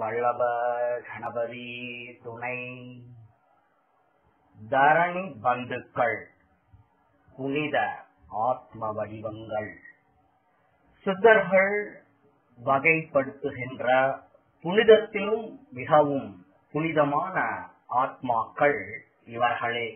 வல்லப கணபதி துணை தரணி பந்துக்கள் புனித ஆத்ம வடிவங்கள் சித்தர்கள் வகைப்படுத்துகின்ற புனிதத்திலும் மிகவும் புனிதமான ஆத்மாக்கள் இவர்களே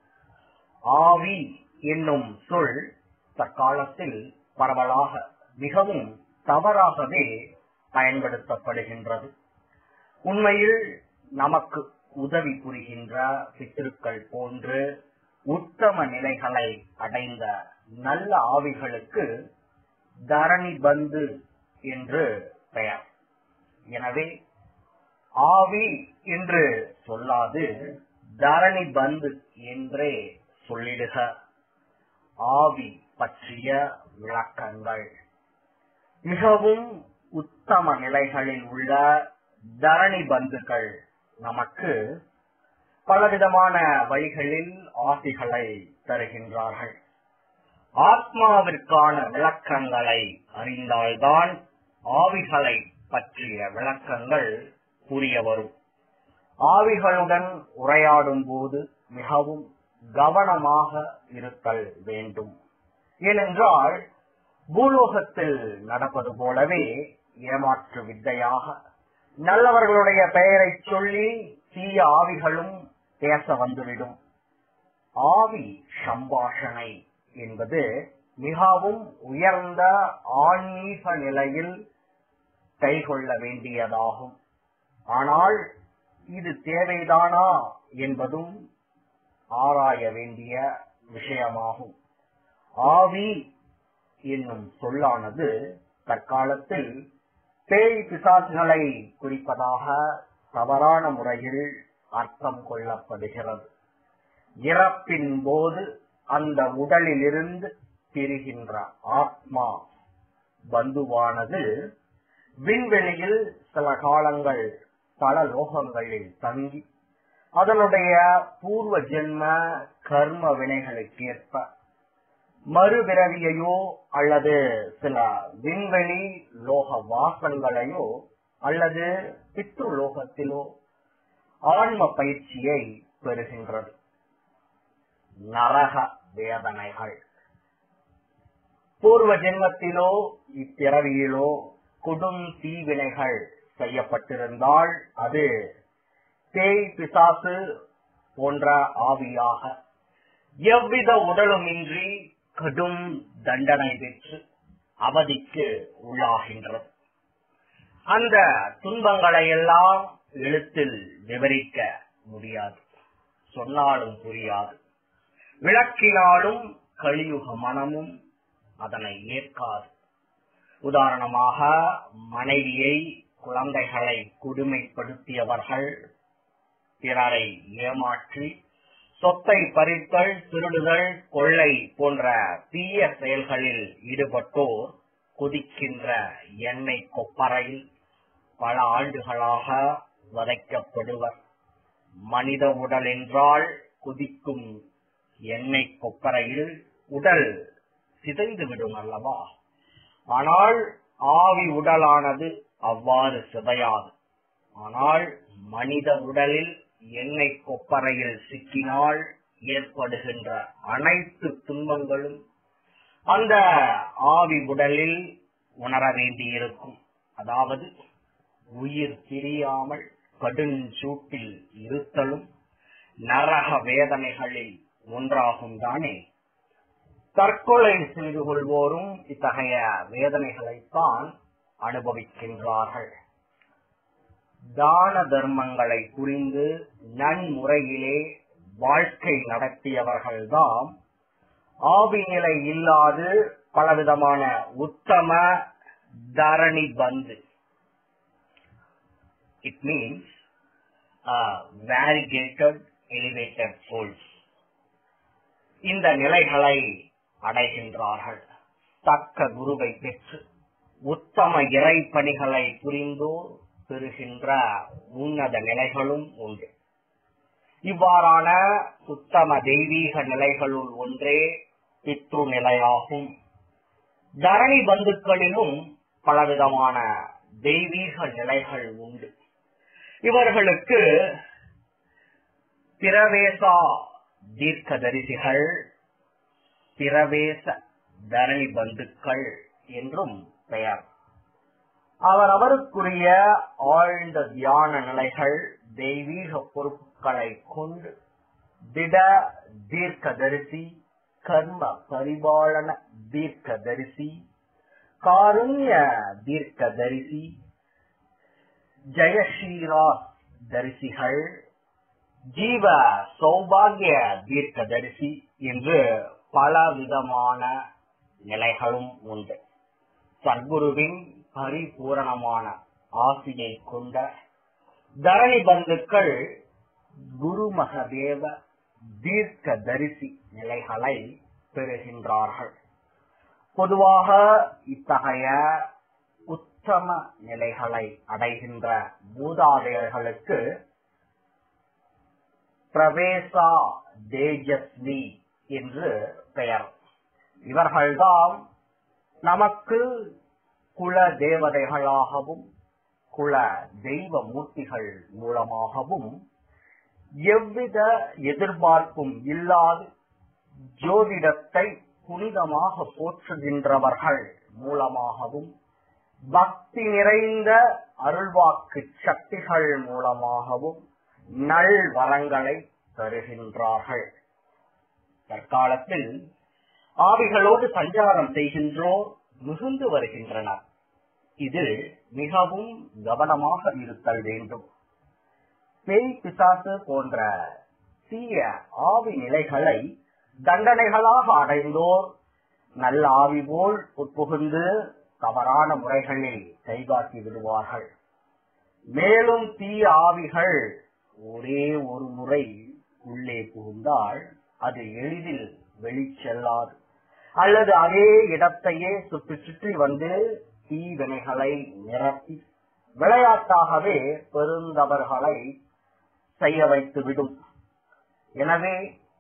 ஆவி என்னும் சொல் தற்காலத்தில் பரவலாக மிகவும் தவறாகவே பயன்படுத்தப்படுகின்றது உண்மையில் நமக்கு உதவி புரிகின்ற பித்திருக்கள் போன்று உத்தம நிலைகளை அடைந்த நல்ல ஆவிகளுக்கு தரணி பந்து என்று பெயர் எனவே ஆவி என்று சொல்லாது தரணி பந்து என்றே சொல்லிடுக ஆவி பற்றிய விளக்கங்கள் மிகவும் உத்தம நிலைகளில் உள்ள தரணி பந்துகள் நமக்கு பலவிதமான வழிகளில் ஆசிகளை தருகின்றார்கள் ஆத்மாவிற்கான விளக்கங்களை அறிந்தால்தான் ஆவிகளை பற்றிய விளக்கங்கள் புரிய வரும் ஆவிகளுடன் உரையாடும் போது மிகவும் கவனமாக இருத்தல் வேண்டும் ஏனென்றால் பூலோகத்தில் நடப்பது போலவே ஏமாற்று வித்தையாக நல்லவர்களுடைய பெயரை சொல்லி தீய ஆவிகளும் பேச வந்துவிடும் ஆவி சம்பாஷணை என்பது மிகவும் உயர்ந்த ஆன்மீக நிலையில் கைகொள்ள வேண்டியதாகும் ஆனால் இது தேவைதானா என்பதும் ஆராய வேண்டிய விஷயமாகும் ஆவி என்னும் சொல்லானது தற்காலத்தில் பேய் பிசாசுகளை குறிப்பதாக தவறான முறையில் அர்த்தம் கொள்ளப்படுகிறது இறப்பின் போது அந்த உடலிலிருந்து பிரிகின்ற ஆத்மா பந்துவானது விண்வெளியில் சில காலங்கள் பல லோகங்களில் தங்கி அதனுடைய பூர்வ ஜென்ம கர்ம வினைகளுக்கேற்ப மறுபிறவியையோ அல்லது சில விண்வெளி லோக வாசங்களையோ அல்லது பித்ருலோகத்திலோ ஆன்ம பயிற்சியை பெறுகின்றது நரக வேதனைகள் பூர்வ ஜென்மத்திலோ இப்பிறவியிலோ கொடும் தீவினைகள் செய்யப்பட்டிருந்தால் அது பேய் பிசாசு போன்ற ஆவியாக எவ்வித உடலுமின்றி கடும் தண்டனை பெற்று அவதிக்கு உள்ளாகின்றது அந்த துன்பங்களை எல்லாம் எழுத்தில் விவரிக்க முடியாது சொன்னாலும் புரியாது விளக்கினாலும் கலியுக மனமும் அதனை ஏற்காது உதாரணமாக மனைவியை குழந்தைகளை கொடுமைப்படுத்தியவர்கள் பிறரை ஏமாற்றி சொத்தை பறித்தல் திருடுதல் கொள்ளை போன்ற தீய செயல்களில் ஈடுபட்டோர் கொதிக்கின்ற எண்ணெய் கொப்பரையில் பல ஆண்டுகளாக வதைக்கப்படுவர் மனித உடல் என்றால் கொதிக்கும் எண்ணெய் கொப்பரையில் உடல் சிதைந்து விடும் அல்லவா ஆனால் ஆவி உடலானது அவ்வாறு சிதையாது ஆனால் மனித உடலில் எண்ணெய் கொப்பரையில் சிக்கினால் ஏற்படுகின்ற அனைத்து துன்பங்களும் அந்த ஆவி உடலில் உணர வேண்டியிருக்கும் அதாவது உயிர் பிரியாமல் கடுஞ்சூட்டில் இருத்தலும் நரக வேதனைகளில் ஒன்றாகும் தானே தற்கொலை செய்து கொள்வோரும் இத்தகைய வேதனைகளைத்தான் அனுபவிக்கின்றார்கள் தான தர்மங்களை புரிந்து நன்முறையிலே வாழ்க்கை நடத்தியவர்கள்தான் ஆவி நிலை இல்லாது பலவிதமான உத்தம தரணி பந்து it means variegated elevated souls இந்த நிலைகளை அடைகின்றார்கள் தக்க குருவை பெற்று உத்தம இறை பணிகளை புரிந்தோர் பெறுகின்ற உன்னத நிலைகளும் உண்டு இவ்வாறான உத்தம தெய்வீக நிலைகளுள் ஒன்றே பித்ரு நிலையாகும் தரணி பந்துக்களிலும் பலவிதமான தெய்வீக நிலைகள் உண்டு இவர்களுக்கு பிரவேசா தீர்க்கதரிசிகள் பிரவேச தரணி பந்துக்கள் என்றும் பெயர் அவரவருக்குரிய ஆழ்ந்த தியான நிலைகள் தெய்வீக பொறுப்புகளை கொண்டு திட தீர்க்கதரிசி கர்ம பரிபாலன தீர்க்கதரிசி காருண்ய தீர்க்கதரிசி ஜெயஸ்ரீரா தரிசிகள் ஜீவ சௌபாகிய தீர்க்கதரிசி என்று பல விதமான நிலைகளும் உண்டு சர்க்குருவின் பரிபூரணமான ஆசியை கொண்ட தரணி பந்துக்கள் குருமகதேவ தீர்க்க தரிசி நிலைகளை பெறுகின்றார்கள் பொதுவாக இத்தகைய உத்தம நிலைகளை அடைகின்ற மூதாதையர்களுக்கு பிரவேசா தேஜஸ்வி என்று பெயர் இவர்கள்தான் நமக்கு குல தேவதைகளாகவும் குல தெய்வ மூர்த்திகள் மூலமாகவும் எவ்வித எதிர்பார்ப்பும் இல்லாது ஜோதிடத்தை புனிதமாக போற்றுகின்றவர்கள் மூலமாகவும் பக்தி நிறைந்த அருள்வாக்கு சக்திகள் மூலமாகவும் நல் வரங்களை தருகின்றார்கள் தற்காலத்தில் ஆவிகளோடு சஞ்சாரம் செய்கின்றோர் மிகுந்து வருகின்றனர் இதில் மிகவும் கவனமாக இருத்தல் வேண்டும் பேய் பிசாசு போன்ற தீய ஆவி நிலைகளை தண்டனைகளாக அடைந்தோர் நல்ல ஆவி போல் உட்புகுந்து தவறான முறைகளில் கைகாட்டி விடுவார்கள் மேலும் தீய ஆவிகள் ஒரே ஒரு முறை உள்ளே புகுந்தால் அது எளிதில் வெளிச்செல்லாது அல்லது அதே இடத்தையே சுற்றி சுற்றி வந்து தீவினைகளை நிரப்பி விளையாட்டாகவே பெருந்தவர்களை செய்ய வைத்து விடும் எனவே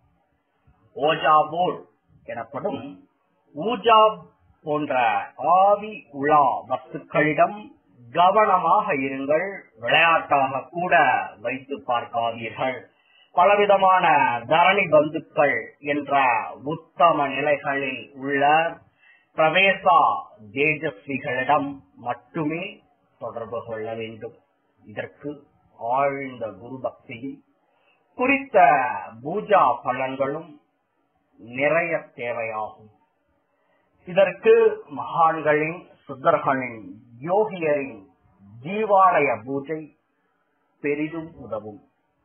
ஓஜா போல் எனப்படும் ஊஜா போன்ற ஆவி உலா வஸ்துக்களிடம் கவனமாக இருங்கள் விளையாட்டாக கூட வைத்து பார்க்காதீர்கள் பலவிதமான தரணி பந்துக்கள் என்ற உத்தம நிலைகளில் உள்ள பிரவேசா தேஜஸ்விகளிடம் மட்டுமே தொடர்பு கொள்ள வேண்டும் இதற்கு ஆழ்ந்த குரு பக்தியும் குறித்த பூஜா பலன்களும் நிறைய தேவையாகும் இதற்கு மகான்களின் சுத்தர்களின் யோகியரின் ஜீவாலய பூஜை பெரிதும் உதவும்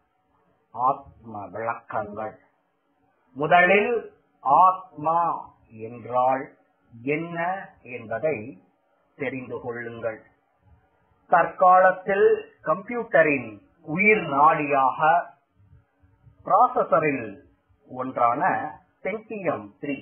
ஆத்ம விளக்கங்கள் முதலில் ஆத்மா என்றால் என்ன என்பதை தெரிந்து கொள்ளுங்கள் தற்காலத்தில் கம்ப்யூட்டரின் உயிர் நாடியாக ப்ராசஸரில் ஒன்றான பென்டியம் த்ரீ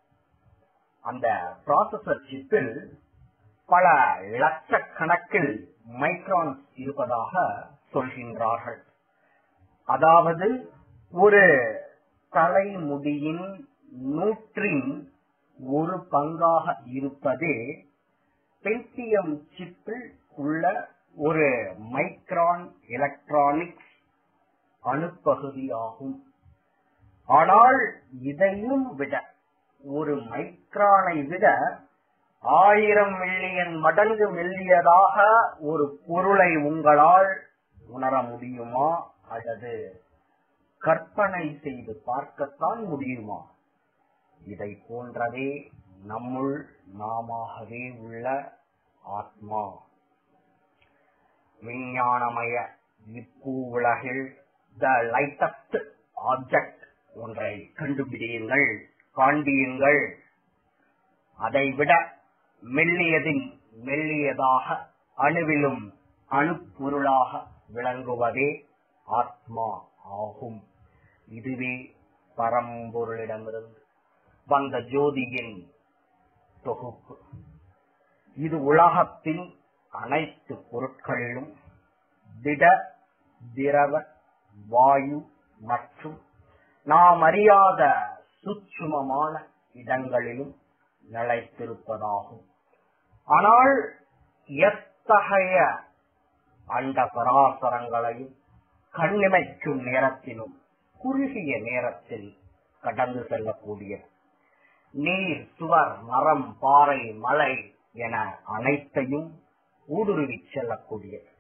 அந்த ப்ராசஸர் சிப்பில் பல லட்சக்கணக்கில் மைக்ரான்ஸ் இருப்பதாக சொல்கின்றார்கள் அதாவது ஒரு தலைமுடியின் நூற்றின் ஒரு பங்காக இருப்பதே பென்டியம் சிப்பில் உள்ள ஒரு மைக்ரான் எலக்ட்ரானிக்ஸ் அணுப்பகுதியாகும் ஆனால் இதையும் விட ஒரு மைக்ரானை விட ஆயிரம் மில்லியன் மடங்கு மெல்லியதாக ஒரு பொருளை உங்களால் உணர முடியுமா அல்லது கற்பனை செய்து பார்க்கத்தான் முடியுமா இதை போன்றதே நம்முள் நாமாகவே உள்ள ஆத்மா விஞ்ஞானமய இப்பூ உலகில் த லைட்டஸ்ட் ஆப்ஜெக்ட் ஒன்றை கண்டுபிடியுங்கள் காண்பியுங்கள் அதைவிட மெல்லியதின் மெல்லியதாக அணுவிலும் அணுப்பொருளாக விளங்குவதே ஆத்மா ஆகும் இதுவே பரம்பொருளிடமிருந்து வந்த ஜோதியின் தொகுப்பு இது உலகத்தின் அனைத்து பொருட்களிலும் திட திரவ வாயு மற்றும் நாம் அறியாத சுட்சுமமான இடங்களிலும் நிலைத்திருப்பதாகும் ஆனால் எத்தகைய அண்ட சராசரங்களையும் கண்ணிமைக்கும் நேரத்திலும் குறுகிய நேரத்தில் கடந்து செல்லக்கூடியது நீர் சுவர் மரம் பாறை மலை என அனைத்தையும் ஊடுருவிச் செல்லக்கூடியது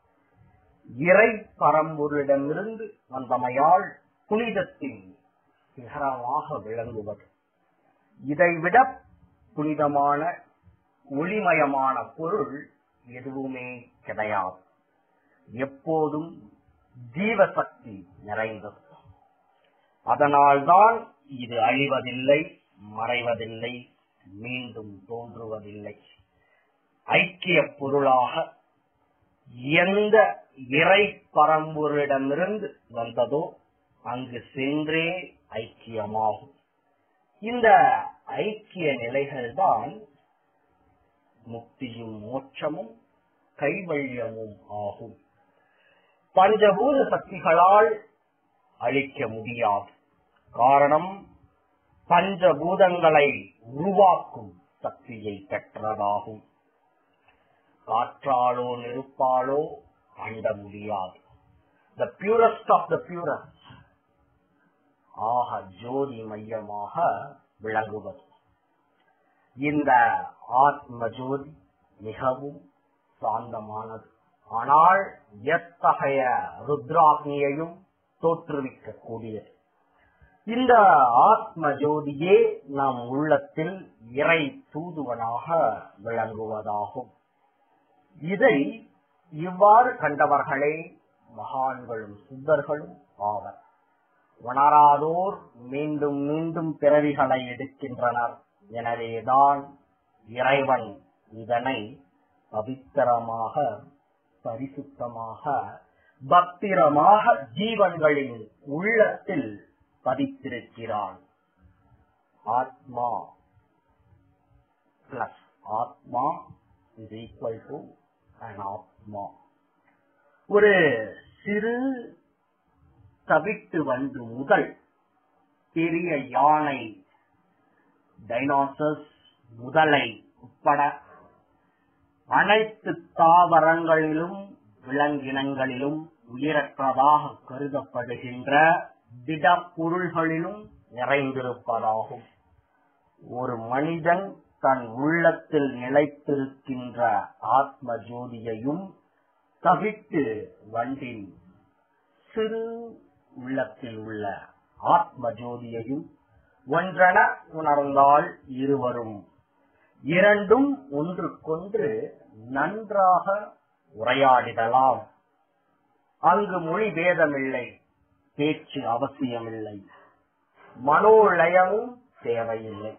இறை பரம்பொருளிடமிருந்து வந்தமையால் புனிதத்தின் சிகரமாக விளங்குவது இதைவிட புனிதமான ஒளிமயமான பொருள் எதுவுமே கிடையாது எப்போதும் ஜீவசக்தி நிறைந்தது அதனால்தான் இது அழிவதில்லை மறைவதில்லை மீண்டும் தோன்றுவதில்லை ஐக்கிய பொருளாக எந்த இறை பரம்பொருளிடமிருந்து வந்ததோ அங்கு சென்றே ஐக்கியமாகும் இந்த ஐக்கிய நிலைகள்தான் முக்தியும் மோட்சமும் கைவல்யமும் ஆகும் பஞ்சபூத சக்திகளால் அழிக்க முடியாது காரணம் பஞ்சபூதங்களை உருவாக்கும் சக்தியை பெற்றதாகும் காற்றாலோ நெருப்பாலோ அண்ட முடியாது the purest of the purest ஆக ஜோதி மையமாக விளங்குவது இந்த ஆத்ம ஜோதி மிகவும் சாந்தமானது ஆனால் எத்தகைய ருத்ராக்னியையும் தோற்றுவிக்க கூடியது இந்த ஆத்ம ஜோதியே நம் உள்ளத்தில் இறை தூதுவனாக விளங்குவதாகும் இதை இவ்வாறு கண்டவர்களே மகான்களும் சித்தர்களும் ஆவர் உணராதோர் மீண்டும் மீண்டும் பிறவிகளை எடுக்கின்றனர் எனவேதான் இறைவன் இதனை பவித்திரமாக பரிசுத்தமாக பத்திரமாக ஜீவன்களின் உள்ளத்தில் பதித்திருக்கிறான் ஆத்மா பிளஸ் ஆத்மா இஸ் ஈக்குவல் டு அன் ஆத்மா ஒரு சிறு தவிட்டு வந்து முதல் பெரிய யானை டைனோசஸ் முதலை உட்பட அனைத்து தாவரங்களிலும் விலங்கினங்களிலும் உயிரற்றதாக கருதப்படுகின்ற திடப்பொருள்களிலும் நிறைந்திருப்பதாகும் ஒரு மனிதன் தன் உள்ளத்தில் நிலைத்திருக்கின்ற ஆத்ம ஜோதியையும் தவிட்டு வண்டின் சிறு உள்ளத்தில் உள்ள ஆத்ம ஜோதியையும் ஒன்றென உணர்ந்தால் இருவரும் இரண்டும் ஒன்றுக்கொன்று நன்றாக உரையாடிடலாம் அங்கு மொழி பேதமில்லை பேச்சு அவசியமில்லை மனோலயமும் தேவையில்லை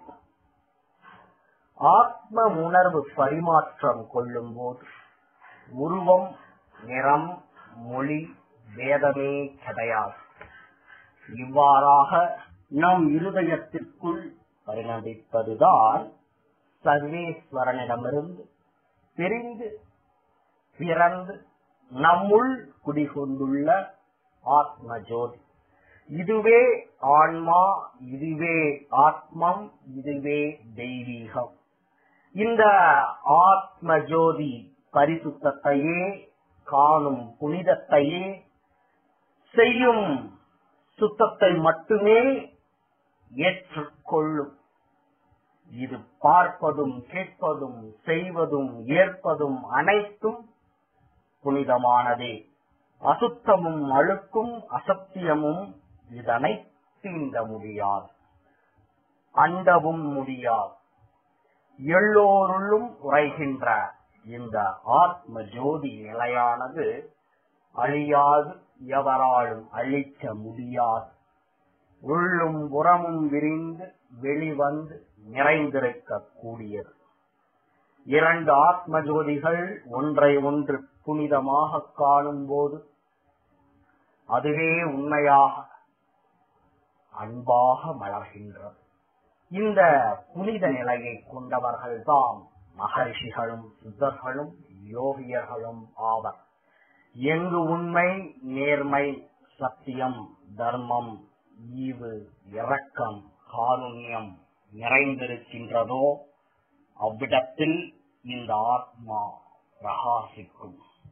ஆத்ம உணர்வு பரிமாற்றம் கொள்ளும் போது உருவம் நிறம் மொழி வேதமே கிடையாது இவ்வாறாக நம் இருதயத்திற்குள் பரிணமிப்பதுதான் சர்வேஸ்வரனிடமிருந்து பிரிந்து பிறந்து நம்முள் குடிகொண்டுள்ள ஆத்ம ஜோதி இதுவே ஆன்மா இதுவே ஆத்மம் இதுவே தெய்வீகம் இந்த ஆத்ம ஜோதி பரிசுத்தையே காணும் புனிதத்தையே செய்யும் சுத்தத்தை மட்டுமே ஏற்றுக்கொள்ளும் இது பார்ப்பதும் கேட்பதும் செய்வதும் ஏற்பதும் அனைத்தும் புனிதமானதே அசுத்தமும் அழுக்கும் அசத்தியமும் இதனை தீண்ட முடியாது அண்டவும் முடியாது எல்லோருள்ளும் உரைகின்ற இந்த ஆத்ம ஜோதி நிலையானது அழியாது எவராலும் அழிக்க முடியாது உள்ளும் புறமும் விரிந்து வெளிவந்து நிறைந்திருக்க கூடியது இரண்டு ஆத்ம ஜோதிகள் ஒன்றை ஒன்று புனிதமாக காணும் போது அதுவே உண்மையாக அன்பாக மலர்கின்றது இந்த புனித நிலையை கொண்டவர்கள் தாம் மகரிஷிகளும் சித்தர்களும் யோகியர்களும் ஆவர் எங்கு உண்மை நேர்மை சத்தியம் தர்மம் ஈவு இரக்கம் காருண்யம் நிறைந்திருக்கின்றதோ அவ்விடத்தில் இந்த ஆத்மா பிரகாசிக்கும்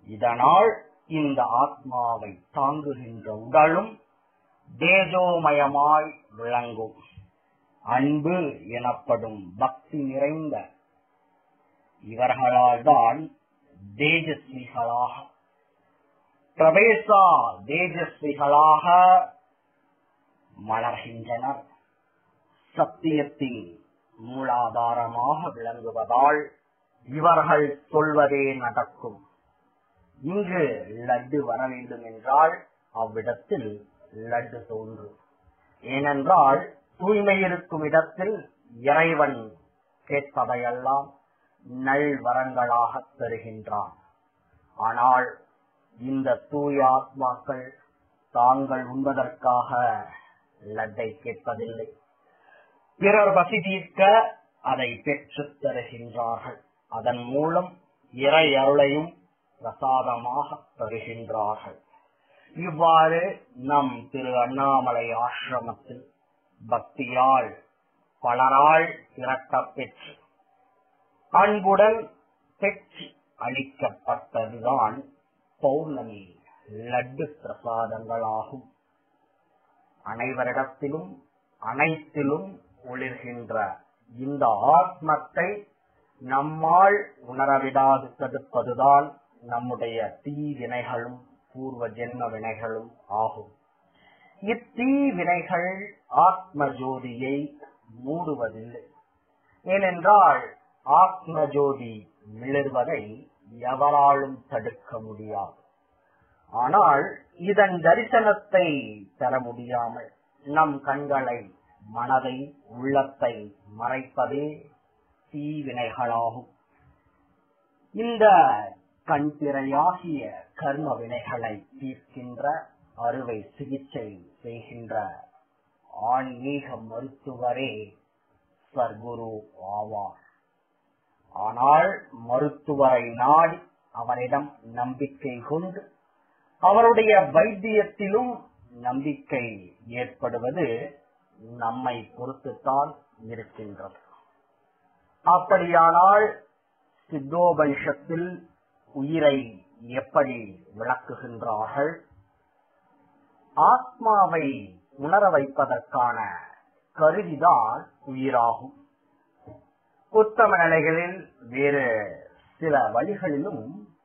இதனால் இந்த ஆத்மாவை தாங்குகின்ற உடலும் தேஜோமயமாய் விளங்கும் அன்பு எனப்படும் பக்தி நிறைந்த இவர்களால் தான் தேஜஸ்விகளாக பிரவேசா தேஜஸ்விகளாக மலர்கின்றனர் சத்தியத்தின் மூலாதாரமாக விளங்குவதால் இவர்கள் சொல்வதே நடக்கும் இங்கு லட்டு வர வேண்டும் என்றால் அவ்விடத்தில் லட்டு தோன்றும் ஏனென்றால் தூய்மை இருக்கும் இடத்தில் இறைவன் கேட்பதையெல்லாம் நல்வரங்களாக பெறுகின்றான் ஆனால் இந்த தூய ஆத்மாக்கள் தாங்கள் உண்பதற்காக லட்டை கேட்பதில்லை பிறர் பசி தீர்க்க அதை பெற்றுத் தருகின்றார்கள் அதன் மூலம் இறை அருளையும் பிரசாதமாக பெறுகின்றார்கள் இவ்வாறு நம் திரு அண்ணாமலை ஆசிரமத்தில் பக்தியால் பலரால் திரட்டப் பெற்று அன்புடன் பெற்று அளிக்கப்பட்டதுதான் பௌர்ணமி லட்டு பிரசாதங்களாகும் அனைவரிடத்திலும் அனைத்திலும் ஒளிர்கின்ற இந்த ஆத்மத்தை நம்மால் உணரவிடாது தடுப்பதுதான் நம்முடைய தீவினைகளும் பூர்வ ஜென்ம வினைகளும் ஆகும் இத்தீ வினைகள் ஆத்ம ஜோதியை மூடுவதில்லை ஏனென்றால் ஆத்ம ஜோதி மிளர்வதை எவராலும் தடுக்க முடியாது ஆனால் இதன் தரிசனத்தை பெற முடியாமல் நம் கண்களை மனதை உள்ளத்தை மறைப்பதே தீவினைகளாகும் இந்த கண்பிறையாகிய கர்ம வினைகளை தீர்க்கின்ற அறுவை சிகிச்சை செய்கின்ற ஆன்மீக மருத்துவரே சர்க்குரு ஆவார் ஆனால் மருத்துவரை நாடி அவரிடம் நம்பிக்கை கொண்டு அவருடைய வைத்தியத்திலும் நம்பிக்கை ஏற்படுவது நம்மை பொறுத்துத்தான் இருக்கின்றது அப்படியானால் சித்தோபனிஷத்தில் உயிரை எப்படி விளக்குகின்றார்கள் ஆத்மாவை உணர வைப்பதற்கான கருவிதான் உயிராகும் உத்தம நிலைகளில் வேறு சில வழிகளிலும்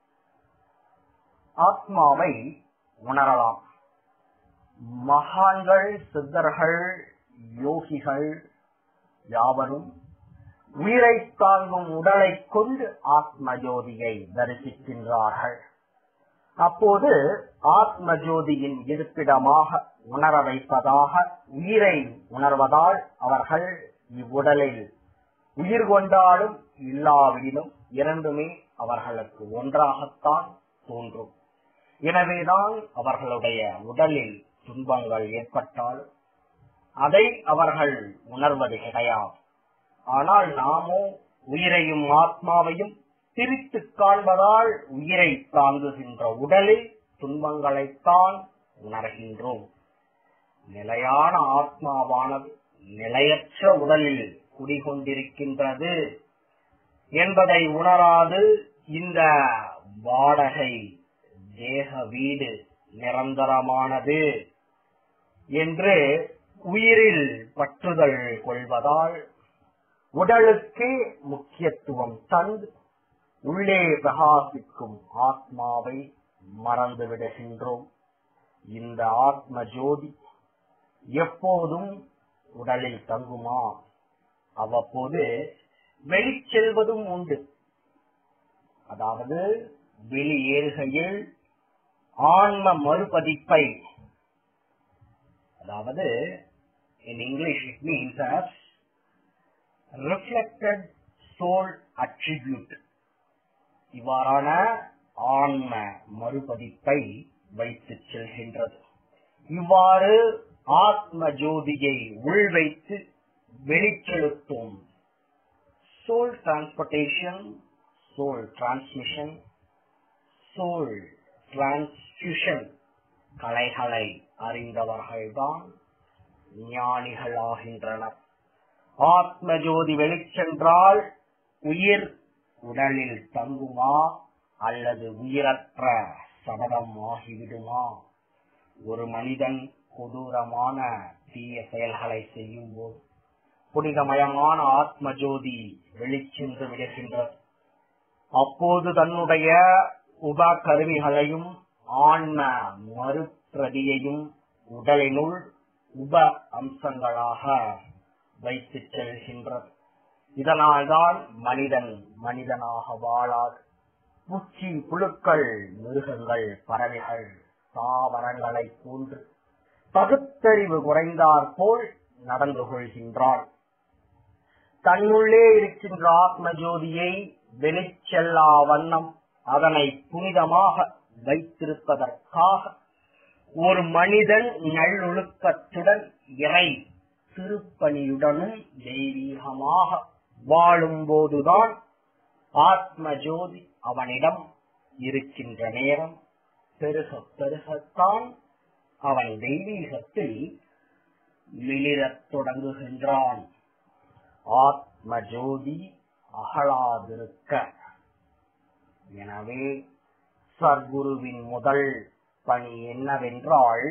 ஆத்மாவை உணரலாம் மகான்கள் சித்தர்கள் யோகிகள் யாவரும் உயிரை தாங்கும் உடலை கொண்டு ஆத்ம ஜோதியை தரிசிக்கின்றார்கள் அப்போது ஆத்ம ஜோதியின் இருப்பிடமாக உணர வைப்பதாக உயிரை உணர்வதால் அவர்கள் இவ்வுடலில் உயிர் கொண்டாலும் இல்லாவிடிலும் இரண்டுமே அவர்களுக்கு ஒன்றாகத்தான் தோன்றும் எனவேதான் அவர்களுடைய உடலில் துன்பங்கள் ஏற்பட்டாலும் அதை அவர்கள் உணர்வது கிடையாது ஆனால் நாமோ உயிரையும் ஆத்மாவையும் பிரித்து காண்பதால் உயிரை தாங்குகின்ற உடலில் துன்பங்களைத்தான் உணர்கின்றோம் நிலையான ஆத்மாவானது நிலையற்ற உடலில் குடிகொண்டிருக்கின்றது என்பதை உணராது இந்த வாடகை தேக வீடு நிரந்தரமானது என்று உயிரில் பற்றுதல் கொள்வதால் உடலுக்கு முக்கியத்துவம் தந்து உள்ளே பிரகாசிக்கும் ஆத்மாவை மறந்து விடுகின்றோம் இந்த ஆத்ம ஜோதி எப்போதும் உடலில் தங்குமா அவ்வப்போது வெளிச்செல்வதும் உண்டு அதாவது வெளியேறுகையில் ஆன்ம மறுபதிப்பை அதாவது in English it means as reflected soul attribute இவ்வாறான ஆன்ம மறுபதிப்பை வைத்து செல்கின்றது இவ்வாறு ஆத்ம ஜோதியை உள்வைத்து வெளிச்செலுத்தும் soul transportation soul transmission soul transfusion கலைகளை அறிந்தவர்கள்தான் ஞானிகளாகின்றனர் ஆத்ம ஜோதி வெளிச்சென்றால் உயிர் உடலில் தங்குமா அல்லது உயிரற்ற சடலம் ஆகிவிடுமா ஒரு மனிதன் கொடூரமான தீய செயல்களை செய்யும் போது புனிதமயமான ஆத்ம ஜோதி வெளிச்சென்று விடுகின்றது அப்போது தன்னுடைய உப கருவிகளையும் ஆன்ம மறுபிரதியையும் உடலினுள் உப அம்சங்களாக வைத்து செல்கின்றது இதனால்தான் மனிதன் மனிதனாக வாழாது பூச்சி புழுக்கள் மிருகங்கள் பறவைகள் தாவரங்களை போன்று பகுத்தறிவு குறைந்தார் போல் நடந்து கொள்கின்றான் தன்னுள்ளே இருக்கின்ற ஆத்ம ஜோதியை வெளிச்செல்லா வண்ணம் அதனை புனிதமாக வைத்திருப்பதற்காக ஒரு மனிதன் நல்லொழுக்கத்துடன் இறை திருப்பணியுடனும் தெய்வீகமாக வாழும் போதுதான் ஆத்ம ஜோதி அவனிடம் இருக்கின்ற நேரம் பெருக பெருகத்தான் அவன் தெய்வீகத்தில் மிளிரத் தொடங்குகின்றான் ஆத்ம ஜோதி அகலாதிருக்க எனவே சர்க்குருவின் முதல் பணி என்னவென்றால்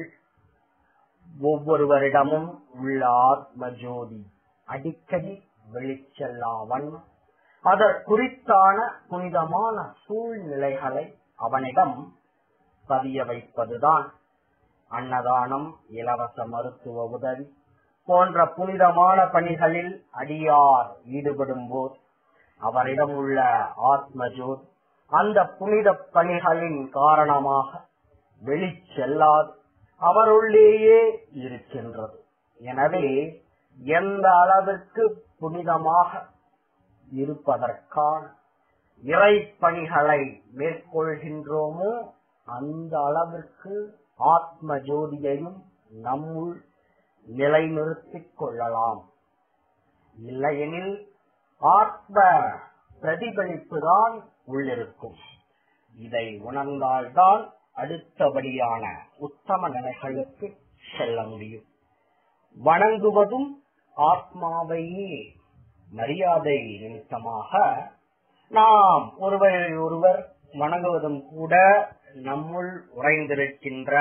ஒவ்வொருவரிடமும் உள்ள ஆத்ம ஜோதி அடிக்கடி வெளிச்செல்லாவன் அதற்குறித்தான புனிதமான சூழ்நிலைகளை அவனிடம் பதிய வைப்பதுதான் அன்னதானம் இலவச மருத்துவ உதவி போன்ற புனிதமான பணிகளில் அடியார் ஈடுபடும் போது அவரிடம் உள்ள ஆத்ம ஜோதி அந்த புனித பணிகளின் காரணமாக வெளிச்செல்லாது அவருள்ளேயே இருக்கின்றது எனவே எந்த அளவிற்கு புனிதமாக இருப்பதற்கான இறை பணிகளை மேற்கொள்கின்றோமோ அந்த அளவிற்கு ஆத்ம ஜோதியையும் நம்முள் நிலைநிறுத்திக் கொள்ளலாம் இல்லையெனில் ஆத்ம பிரதிபலிப்புதான் உள்ளிருக்கும் இதை உணர்ந்தால்தான் அடுத்தபடியான உத்தம நிலைகளுக்கு செல்ல முடியும் வணங்குவதும் ஆத்மாவையே மரியாதை நிமித்தமாக நாம் ஒருவரை ஒருவர் வணங்குவதும் கூட நம்முள் உறைந்திருக்கின்ற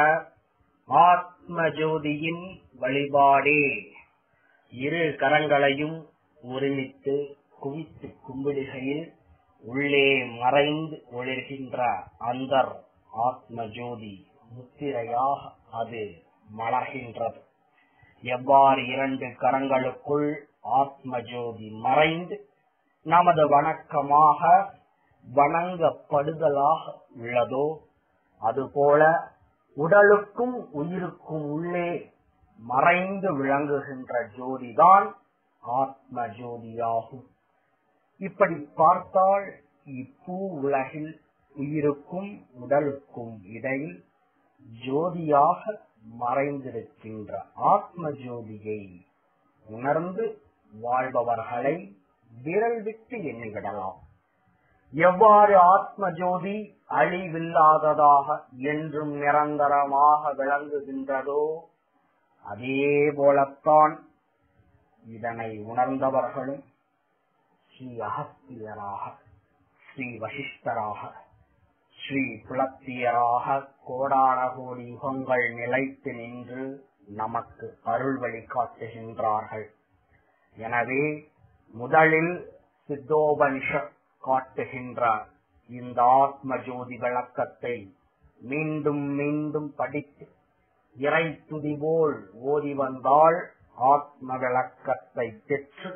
ஆத்ம ஜோதியின் வழிபாடே இரு கரங்களையும் ஒருமித்து குவித்து கும்பிடுகையில் உள்ளே மறைந்து ஒளிர்கின்ற அந்த ஆத்ம ஜோதி முத்திரையாக அது மலர்கின்றது எவ்வாறு இரண்டு கரங்களுக்குள் ஆத்ம ஜோதி மறைந்து நமது வணக்கமாக வணங்கப்படுதலாக உள்ளதோ அதுபோல உடலுக்கும் உயிருக்கும் உள்ளே மறைந்து விளங்குகின்ற ஜோதிதான் ஆத்ம ஜோதியாகும் இப்படி பார்த்தால் இப்பூ உலகில் உயிருக்கும் உடலுக்கும் இடையில் ஜோதியாக மறைந்திருக்கின்ற ஆத்ம ஜோதியை உணர்ந்து வாழ்பவர்களை விரல் விட்டு எண்ணிவிடலாம் எவ்வாறு ஆத்ம ஜோதி அழிவில்லாததாக என்றும் நிரந்தரமாக விளங்குகின்றதோ அதே போலத்தான் இதனை உணர்ந்தவர்களும் ஸ்ரீ அகஸ்தியராக ஸ்ரீ வசிஷ்டராக ஸ்ரீ புலத்தியராக கோடான கோடி யுகங்கள் நிலைத்து நின்று நமக்கு அருள் வழி காட்டுகின்றார்கள் எனவே முதலில் சித்தோபனிஷத் காட்டுகின்ற இந்த ஆத்ம ஜோதி விளக்கத்தை மீண்டும் மீண்டும் படித்து இறை துதி போல் ஓதி வந்தால் ஆத்ம விளக்கத்தை பெற்று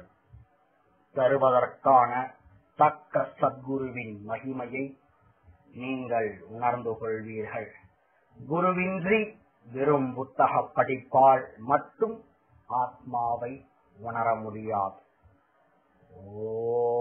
தருவதற்கான தக்க சத்குருவின் மகிமையை நீங்கள் உணர்ந்து கொள்வீர்கள் குருவின்றி வெறும் புத்தக படிப்பால் மட்டும் ஆத்மாவை உணர முடியாது ஓ